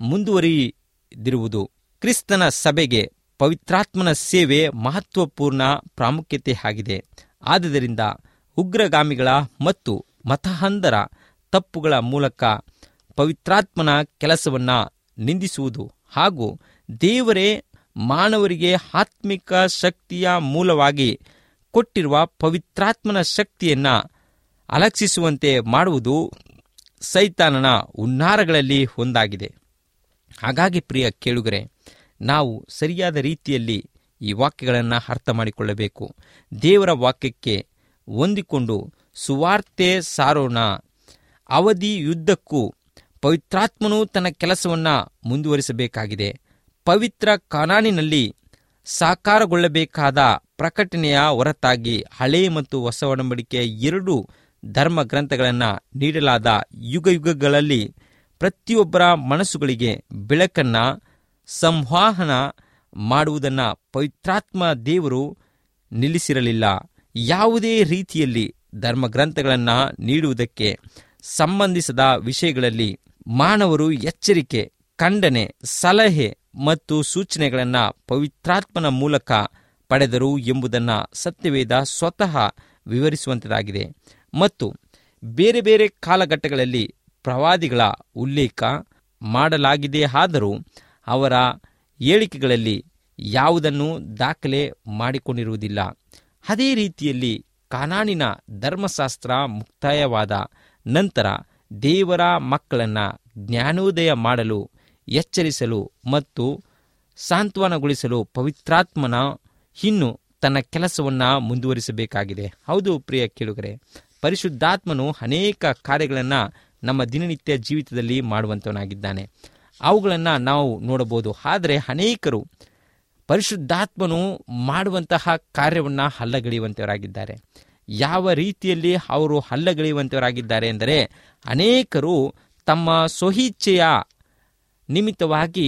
ಮುಂದುವರಿದಿರುವುದು ಕ್ರಿಸ್ತನ ಸಭೆಗೆ ಪವಿತ್ರಾತ್ಮನ ಸೇವೆ ಮಹತ್ವಪೂರ್ಣ ಪ್ರಾಮುಖ್ಯತೆ ಆಗಿದೆ ಆದುದರಿಂದ ಉಗ್ರಗಾಮಿಗಳ ಮತ್ತು ಮತಹಂಧರ ತಪ್ಪುಗಳ ಮೂಲಕ ಪವಿತ್ರಾತ್ಮನ ಕೆಲಸವನ್ನ ನಿಂದಿಸುವುದು ಹಾಗೂ ದೇವರೇ ಮಾನವರಿಗೆ ಆತ್ಮಿಕ ಶಕ್ತಿಯ ಮೂಲವಾಗಿ ಕೊಟ್ಟಿರುವ ಪವಿತ್ರಾತ್ಮನ ಶಕ್ತಿಯನ್ನ ಅಲಕ್ಷಿಸುವಂತೆ ಮಾಡುವುದು ಸೈತಾನನ ಉನ್ನಾರಗಳಲ್ಲಿ ಒಂದಾಗಿದೆ ಹಾಗಾಗಿ ಪ್ರಿಯ ಕೇಳುಗರೆ ನಾವು ಸರಿಯಾದ ರೀತಿಯಲ್ಲಿ ಈ ವಾಕ್ಯಗಳನ್ನು ಅರ್ಥ ಮಾಡಿಕೊಳ್ಳಬೇಕು ದೇವರ ವಾಕ್ಯಕ್ಕೆ ಹೊಂದಿಕೊಂಡು ಸುವಾರ್ತೆ ಸಾರೋಣ ಅವಧಿ ಯುದ್ಧಕ್ಕೂ ಪವಿತ್ರಾತ್ಮನು ತನ್ನ ಕೆಲಸವನ್ನು ಮುಂದುವರಿಸಬೇಕಾಗಿದೆ ಪವಿತ್ರ ಕಾನಾನಿನಲ್ಲಿ ಸಾಕಾರಗೊಳ್ಳಬೇಕಾದ ಪ್ರಕಟಣೆಯ ಹೊರತಾಗಿ ಹಳೆ ಮತ್ತು ಹೊಸ ಒಡಂಬಡಿಕೆಯ ಎರಡು ಧರ್ಮ ಗ್ರಂಥಗಳನ್ನು ನೀಡಲಾದ ಯುಗ ಯುಗಗಳಲ್ಲಿ ಪ್ರತಿಯೊಬ್ಬರ ಮನಸ್ಸುಗಳಿಗೆ ಬೆಳಕನ್ನ ಸಂವಾಹನ ಮಾಡುವುದನ್ನು ಪವಿತ್ರಾತ್ಮ ದೇವರು ನಿಲ್ಲಿಸಿರಲಿಲ್ಲ ಯಾವುದೇ ರೀತಿಯಲ್ಲಿ ಧರ್ಮಗ್ರಂಥಗಳನ್ನು ನೀಡುವುದಕ್ಕೆ ಸಂಬಂಧಿಸಿದ ವಿಷಯಗಳಲ್ಲಿ ಮಾನವರು ಎಚ್ಚರಿಕೆ ಖಂಡನೆ ಸಲಹೆ ಮತ್ತು ಸೂಚನೆಗಳನ್ನು ಪವಿತ್ರಾತ್ಮನ ಮೂಲಕ ಪಡೆದರು ಎಂಬುದನ್ನು ಸತ್ಯವೇದ ಸ್ವತಃ ವಿವರಿಸುವಂಥದ್ದಾಗಿದೆ ಮತ್ತು ಬೇರೆ ಬೇರೆ ಕಾಲಘಟ್ಟಗಳಲ್ಲಿ ಪ್ರವಾದಿಗಳ ಉಲ್ಲೇಖ ಮಾಡಲಾಗಿದೆ ಆದರೂ ಅವರ ಹೇಳಿಕೆಗಳಲ್ಲಿ ಯಾವುದನ್ನು ದಾಖಲೆ ಮಾಡಿಕೊಂಡಿರುವುದಿಲ್ಲ ಅದೇ ರೀತಿಯಲ್ಲಿ ಕಾನಾನಿನ ಧರ್ಮಶಾಸ್ತ್ರ ಮುಕ್ತಾಯವಾದ ನಂತರ ದೇವರ ಮಕ್ಕಳನ್ನು ಜ್ಞಾನೋದಯ ಮಾಡಲು ಎಚ್ಚರಿಸಲು ಮತ್ತು ಸಾಂತ್ವನಗೊಳಿಸಲು ಪವಿತ್ರಾತ್ಮನ ಇನ್ನು ತನ್ನ ಕೆಲಸವನ್ನು ಮುಂದುವರಿಸಬೇಕಾಗಿದೆ ಹೌದು ಪ್ರಿಯ ಕೇಳುಗರೆ ಪರಿಶುದ್ಧಾತ್ಮನು ಅನೇಕ ಕಾರ್ಯಗಳನ್ನು ನಮ್ಮ ದಿನನಿತ್ಯ ಜೀವಿತದಲ್ಲಿ ಮಾಡುವಂತವನಾಗಿದ್ದಾನೆ ಅವುಗಳನ್ನು ನಾವು ನೋಡಬಹುದು ಆದರೆ ಅನೇಕರು ಪರಿಶುದ್ಧಾತ್ಮನು ಮಾಡುವಂತಹ ಕಾರ್ಯವನ್ನು ಹಲ್ಲಗಳೆಯುವಂಥವರಾಗಿದ್ದಾರೆ ಯಾವ ರೀತಿಯಲ್ಲಿ ಅವರು ಹಲ್ಲಗಳೆಯುವಂಥವರಾಗಿದ್ದಾರೆ ಎಂದರೆ ಅನೇಕರು ತಮ್ಮ ಸ್ವಇಚ್ಛೆಯ ನಿಮಿತ್ತವಾಗಿ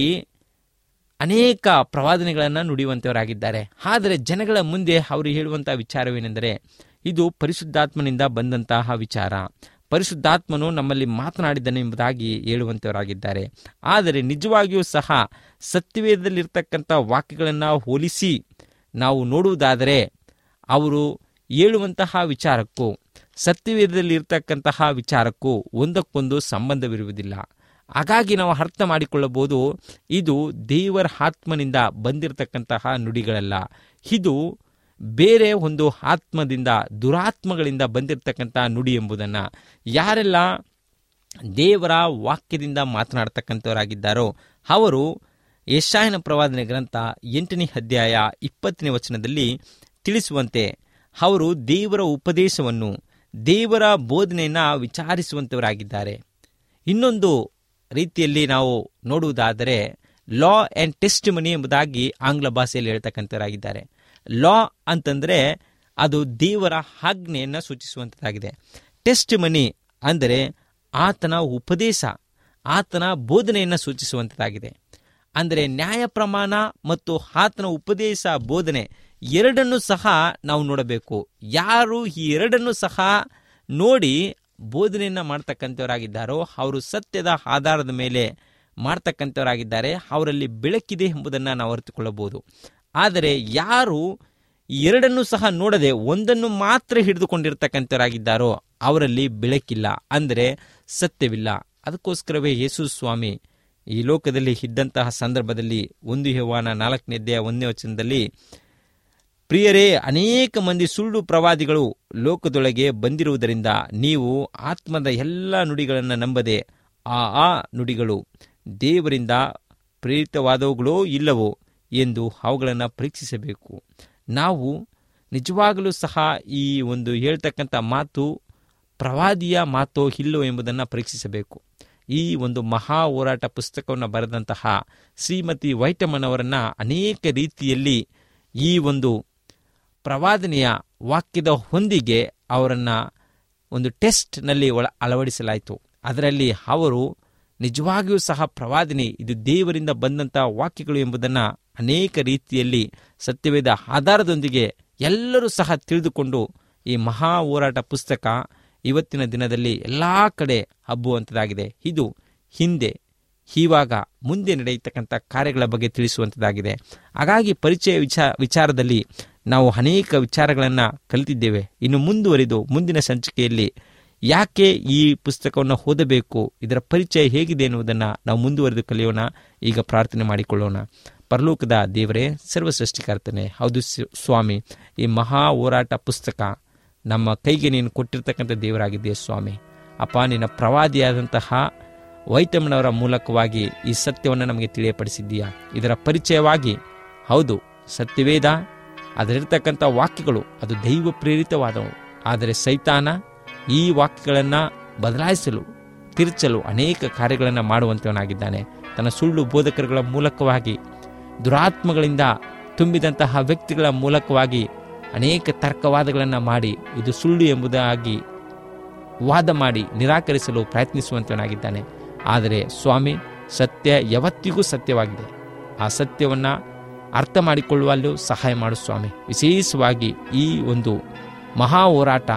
ಅನೇಕ ಪ್ರವಾದನೆಗಳನ್ನು ನುಡಿಯುವಂಥವರಾಗಿದ್ದಾರೆ ಆದರೆ ಜನಗಳ ಮುಂದೆ ಅವರು ಹೇಳುವಂಥ ವಿಚಾರವೇನೆಂದರೆ ಇದು ಪರಿಶುದ್ಧಾತ್ಮನಿಂದ ಬಂದಂತಹ ವಿಚಾರ ಪರಿಶುದ್ಧಾತ್ಮನು ನಮ್ಮಲ್ಲಿ ಮಾತನಾಡಿದನು ಎಂಬುದಾಗಿ ಹೇಳುವಂಥವರಾಗಿದ್ದಾರೆ ಆದರೆ ನಿಜವಾಗಿಯೂ ಸಹ ಸತ್ಯವೇದದಲ್ಲಿರ್ತಕ್ಕಂಥ ವಾಕ್ಯಗಳನ್ನು ಹೋಲಿಸಿ ನಾವು ನೋಡುವುದಾದರೆ ಅವರು ಹೇಳುವಂತಹ ವಿಚಾರಕ್ಕೂ ಸತ್ಯವೇದದಲ್ಲಿ ಇರ್ತಕ್ಕಂತಹ ವಿಚಾರಕ್ಕೂ ಒಂದಕ್ಕೊಂದು ಸಂಬಂಧವಿರುವುದಿಲ್ಲ ಹಾಗಾಗಿ ನಾವು ಅರ್ಥ ಮಾಡಿಕೊಳ್ಳಬಹುದು ಇದು ದೇವರ ಆತ್ಮನಿಂದ ಬಂದಿರತಕ್ಕಂತಹ ನುಡಿಗಳಲ್ಲ ಇದು ಬೇರೆ ಒಂದು ಆತ್ಮದಿಂದ ದುರಾತ್ಮಗಳಿಂದ ಬಂದಿರತಕ್ಕಂತಹ ನುಡಿ ಎಂಬುದನ್ನು ಯಾರೆಲ್ಲ ದೇವರ ವಾಕ್ಯದಿಂದ ಮಾತನಾಡ್ತಕ್ಕಂಥವರಾಗಿದ್ದಾರೋ ಅವರು ಯಶಾಯನ ಪ್ರವಾದನೆ ಗ್ರಂಥ ಎಂಟನೇ ಅಧ್ಯಾಯ ಇಪ್ಪತ್ತನೇ ವಚನದಲ್ಲಿ ತಿಳಿಸುವಂತೆ ಅವರು ದೇವರ ಉಪದೇಶವನ್ನು ದೇವರ ಬೋಧನೆಯನ್ನು ವಿಚಾರಿಸುವಂಥವರಾಗಿದ್ದಾರೆ ಇನ್ನೊಂದು ರೀತಿಯಲ್ಲಿ ನಾವು ನೋಡುವುದಾದರೆ ಲಾ ಆ್ಯಂಡ್ ಟೆಸ್ಟ್ ಮನಿ ಎಂಬುದಾಗಿ ಆಂಗ್ಲ ಭಾಷೆಯಲ್ಲಿ ಹೇಳ್ತಕ್ಕಂಥವರಾಗಿದ್ದಾರೆ ಲಾ ಅಂತಂದರೆ ಅದು ದೇವರ ಆಜ್ಞೆಯನ್ನು ಸೂಚಿಸುವಂಥದ್ದಾಗಿದೆ ಟೆಸ್ಟ್ ಮನಿ ಅಂದರೆ ಆತನ ಉಪದೇಶ ಆತನ ಬೋಧನೆಯನ್ನು ಸೂಚಿಸುವಂಥದ್ದಾಗಿದೆ ಅಂದರೆ ನ್ಯಾಯ ಪ್ರಮಾಣ ಮತ್ತು ಆತನ ಉಪದೇಶ ಬೋಧನೆ ಎರಡನ್ನೂ ಸಹ ನಾವು ನೋಡಬೇಕು ಯಾರು ಈ ಎರಡನ್ನೂ ಸಹ ನೋಡಿ ಬೋಧನೆಯನ್ನು ಮಾಡ್ತಕ್ಕಂಥವರಾಗಿದ್ದಾರೋ ಅವರು ಸತ್ಯದ ಆಧಾರದ ಮೇಲೆ ಮಾಡ್ತಕ್ಕಂಥವರಾಗಿದ್ದಾರೆ ಅವರಲ್ಲಿ ಬೆಳಕಿದೆ ಎಂಬುದನ್ನು ನಾವು ಅರಿತುಕೊಳ್ಳಬಹುದು ಆದರೆ ಯಾರು ಎರಡನ್ನೂ ಸಹ ನೋಡದೆ ಒಂದನ್ನು ಮಾತ್ರ ಹಿಡಿದುಕೊಂಡಿರ್ತಕ್ಕಂಥವರಾಗಿದ್ದಾರೋ ಅವರಲ್ಲಿ ಬೆಳಕಿಲ್ಲ ಅಂದರೆ ಸತ್ಯವಿಲ್ಲ ಅದಕ್ಕೋಸ್ಕರವೇ ಯೇಸು ಸ್ವಾಮಿ ಈ ಲೋಕದಲ್ಲಿ ಇದ್ದಂತಹ ಸಂದರ್ಭದಲ್ಲಿ ಒಂದು ಯವಾನ ನಾಲ್ಕನೇದ್ದೇ ಒಂದನೇ ವಚನದಲ್ಲಿ ಪ್ರಿಯರೇ ಅನೇಕ ಮಂದಿ ಸುಳ್ಳು ಪ್ರವಾದಿಗಳು ಲೋಕದೊಳಗೆ ಬಂದಿರುವುದರಿಂದ ನೀವು ಆತ್ಮದ ಎಲ್ಲ ನುಡಿಗಳನ್ನು ನಂಬದೆ ಆ ಆ ನುಡಿಗಳು ದೇವರಿಂದ ಪ್ರೇರಿತವಾದವುಗಳೋ ಇಲ್ಲವೋ ಎಂದು ಅವುಗಳನ್ನು ಪರೀಕ್ಷಿಸಬೇಕು ನಾವು ನಿಜವಾಗಲೂ ಸಹ ಈ ಒಂದು ಹೇಳ್ತಕ್ಕಂಥ ಮಾತು ಪ್ರವಾದಿಯ ಮಾತೋ ಇಲ್ಲೋ ಎಂಬುದನ್ನು ಪರೀಕ್ಷಿಸಬೇಕು ಈ ಒಂದು ಮಹಾ ಹೋರಾಟ ಪುಸ್ತಕವನ್ನು ಬರೆದಂತಹ ಶ್ರೀಮತಿ ವೈಟಮನ್ ಅನೇಕ ರೀತಿಯಲ್ಲಿ ಈ ಒಂದು ಪ್ರವಾದನೆಯ ವಾಕ್ಯದ ಹೊಂದಿಗೆ ಅವರನ್ನು ಒಂದು ಟೆಸ್ಟ್ನಲ್ಲಿ ಒಳ ಅಳವಡಿಸಲಾಯಿತು ಅದರಲ್ಲಿ ಅವರು ನಿಜವಾಗಿಯೂ ಸಹ ಪ್ರವಾದನೆ ಇದು ದೇವರಿಂದ ಬಂದಂಥ ವಾಕ್ಯಗಳು ಎಂಬುದನ್ನು ಅನೇಕ ರೀತಿಯಲ್ಲಿ ಸತ್ಯವೇದ ಆಧಾರದೊಂದಿಗೆ ಎಲ್ಲರೂ ಸಹ ತಿಳಿದುಕೊಂಡು ಈ ಮಹಾ ಹೋರಾಟ ಪುಸ್ತಕ ಇವತ್ತಿನ ದಿನದಲ್ಲಿ ಎಲ್ಲ ಕಡೆ ಹಬ್ಬುವಂಥದ್ದಾಗಿದೆ ಇದು ಹಿಂದೆ ಇವಾಗ ಮುಂದೆ ನಡೆಯತಕ್ಕಂಥ ಕಾರ್ಯಗಳ ಬಗ್ಗೆ ತಿಳಿಸುವಂಥದ್ದಾಗಿದೆ ಹಾಗಾಗಿ ಪರಿಚಯ ವಿಚಾರ ವಿಚಾರದಲ್ಲಿ ನಾವು ಅನೇಕ ವಿಚಾರಗಳನ್ನು ಕಲಿತಿದ್ದೇವೆ ಇನ್ನು ಮುಂದುವರಿದು ಮುಂದಿನ ಸಂಚಿಕೆಯಲ್ಲಿ ಯಾಕೆ ಈ ಪುಸ್ತಕವನ್ನು ಓದಬೇಕು ಇದರ ಪರಿಚಯ ಹೇಗಿದೆ ಎನ್ನುವುದನ್ನು ನಾವು ಮುಂದುವರೆದು ಕಲಿಯೋಣ ಈಗ ಪ್ರಾರ್ಥನೆ ಮಾಡಿಕೊಳ್ಳೋಣ ಪರಲೋಕದ ದೇವರೇ ಸರ್ವ ಸೃಷ್ಟಿಕರ್ತನೆ ಹೌದು ಸ್- ಸ್ವಾಮಿ ಈ ಮಹಾ ಹೋರಾಟ ಪುಸ್ತಕ ನಮ್ಮ ಕೈಗೆ ನೀನು ಕೊಟ್ಟಿರ್ತಕ್ಕಂಥ ದೇವರಾಗಿದ್ದೀಯ ಸ್ವಾಮಿ ಅಪ್ಪ ನಿನ್ನ ಪ್ರವಾದಿಯಾದಂತಹ ವೈಟಮ್ನವರ ಮೂಲಕವಾಗಿ ಈ ಸತ್ಯವನ್ನು ನಮಗೆ ತಿಳಿಯಪಡಿಸಿದ್ದೀಯಾ ಇದರ ಪರಿಚಯವಾಗಿ ಹೌದು ಸತ್ಯವೇದ ಅದರಿರ್ತಕ್ಕಂಥ ವಾಕ್ಯಗಳು ಅದು ದೈವ ಪ್ರೇರಿತವಾದವು ಆದರೆ ಸೈತಾನ ಈ ವಾಕ್ಯಗಳನ್ನು ಬದಲಾಯಿಸಲು ತಿರುಚಲು ಅನೇಕ ಕಾರ್ಯಗಳನ್ನು ಮಾಡುವಂತವನಾಗಿದ್ದಾನೆ ತನ್ನ ಸುಳ್ಳು ಬೋಧಕರುಗಳ ಮೂಲಕವಾಗಿ ದುರಾತ್ಮಗಳಿಂದ ತುಂಬಿದಂತಹ ವ್ಯಕ್ತಿಗಳ ಮೂಲಕವಾಗಿ ಅನೇಕ ತರ್ಕವಾದಗಳನ್ನು ಮಾಡಿ ಇದು ಸುಳ್ಳು ಎಂಬುದಾಗಿ ವಾದ ಮಾಡಿ ನಿರಾಕರಿಸಲು ಪ್ರಯತ್ನಿಸುವಂತವನಾಗಿದ್ದಾನೆ ಆದರೆ ಸ್ವಾಮಿ ಸತ್ಯ ಯಾವತ್ತಿಗೂ ಸತ್ಯವಾಗಿದೆ ಆ ಸತ್ಯವನ್ನು ಅರ್ಥ ಮಾಡಿಕೊಳ್ಳುವಲ್ಲೂ ಸಹಾಯ ಮಾಡು ಸ್ವಾಮಿ ವಿಶೇಷವಾಗಿ ಈ ಒಂದು ಮಹಾ ಹೋರಾಟ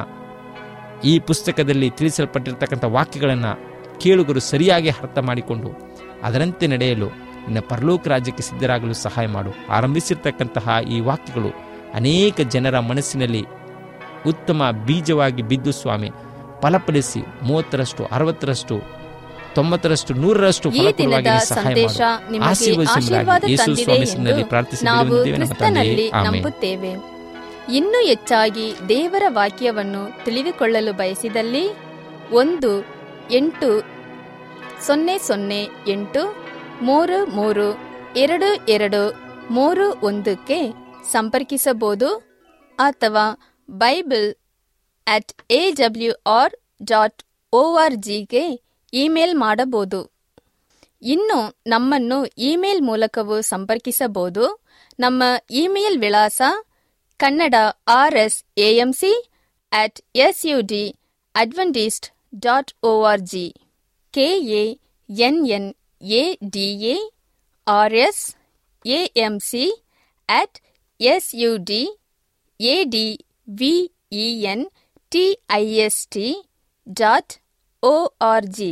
ಈ ಪುಸ್ತಕದಲ್ಲಿ ತಿಳಿಸಲ್ಪಟ್ಟಿರ್ತಕ್ಕಂಥ ವಾಕ್ಯಗಳನ್ನು ಕೇಳುಗರು ಸರಿಯಾಗಿ ಅರ್ಥ ಮಾಡಿಕೊಂಡು ಅದರಂತೆ ನಡೆಯಲು ನಿನ್ನ ಪರಲೋಕ ರಾಜ್ಯಕ್ಕೆ ಸಿದ್ಧರಾಗಲು ಸಹಾಯ ಮಾಡು ಆರಂಭಿಸಿರ್ತಕ್ಕಂತಹ ಈ ವಾಕ್ಯಗಳು ಅನೇಕ ಜನರ ಮನಸ್ಸಿನಲ್ಲಿ ಉತ್ತಮ ಬೀಜವಾಗಿ ಬಿದ್ದು ಸ್ವಾಮಿ ಫಲಪಡಿಸಿ ಮೂವತ್ತರಷ್ಟು ಅರವತ್ತರಷ್ಟು ತೊಂಬತ್ತರಷ್ಟು ನೂರರಷ್ಟು ಈ ಫಲಪ್ರದವಾಗಿ ದಿನದ ನೀನು ಸಹಾಯ ಸಂದೇಶ ಮಾಡು ನಿಮಗೆ ಆಶೀರ್ವದಿಸುವುದಾಗಿ ಆಶೀರ್ವಾದ ಯೇಸು ತಂದಿದೆ ಸ್ವಾಮಿ ಹೆಸರಿನಲ್ಲಿ ಎಂದು ಪ್ರಾರ್ಥಿಸಿ ನಾವು ಬೇಡುತ್ತೇವೆ ನಮ್ಮ ತಂದೆಯೇ. ಕ್ರಿಸ್ತನಲ್ಲಿ ಆಮೆನ್. ನಂಬುತ್ತೇವೆ ಇನ್ನೂ ಹೆಚ್ಚಾಗಿ ದೇವರ ವಾಕ್ಯವನ್ನು ತಿಳಿದುಕೊಳ್ಳಲು ಬಯಸಿದಲ್ಲಿ ಒಂದು ಎಂಟು ಸೊನ್ನೆ ಸೊನ್ನೆ ಎಂಟು ಮೂರು ಮೂರು ಎರಡು ಎರಡು ಮೂರು ಒಂದಕ್ಕೆ ಸಂಪರ್ಕಿಸಬಹುದು ಅಥವಾ bible at A W R dot O R ಜಿಗೆ ಇಮೇಲ್ ಮಾಡಬಹುದು ಇನ್ನು ನಮ್ಮನ್ನು ಇಮೇಲ್ ಮೂಲಕವೂ ಸಂಪರ್ಕಿಸಬಹುದು ನಮ್ಮ ಇಮೇಲ್ ವಿಳಾಸ Kannada R S AMC at S U D adventist dot O R G K A N N A D A R S AMC at S U D A D V E N T I S T dot O R G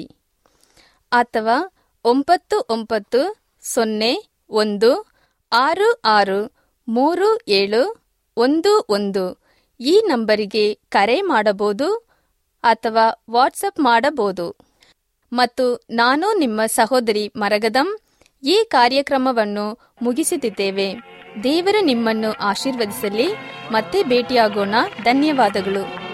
ಅಥವಾ ಒಂಬತ್ತು ಒಂಬತ್ತು ಸೊನ್ನೆ ಒಂದು ಆರು ಆರು ಮೂರು ಏಳು ಒಂದು ಒಂದು ಈ ನಂಬರಿಗೆ ಕರೆ ಮಾಡಬಹುದು ಅಥವಾ ವಾಟ್ಸಪ್ ಮಾಡಬಹುದು ಮತ್ತು ನಾನು ನಿಮ್ಮ ಸಹೋದರಿ ಮರಗದಂ ಈ ಕಾರ್ಯಕ್ರಮವನ್ನು ಮುಗಿಸುತ್ತಿದ್ದೇವೆ ದೇವರು ನಿಮ್ಮನ್ನು ಆಶೀರ್ವದಿಸಲಿ ಮತ್ತೆ ಭೇಟಿಯಾಗೋಣ ಧನ್ಯವಾದಗಳು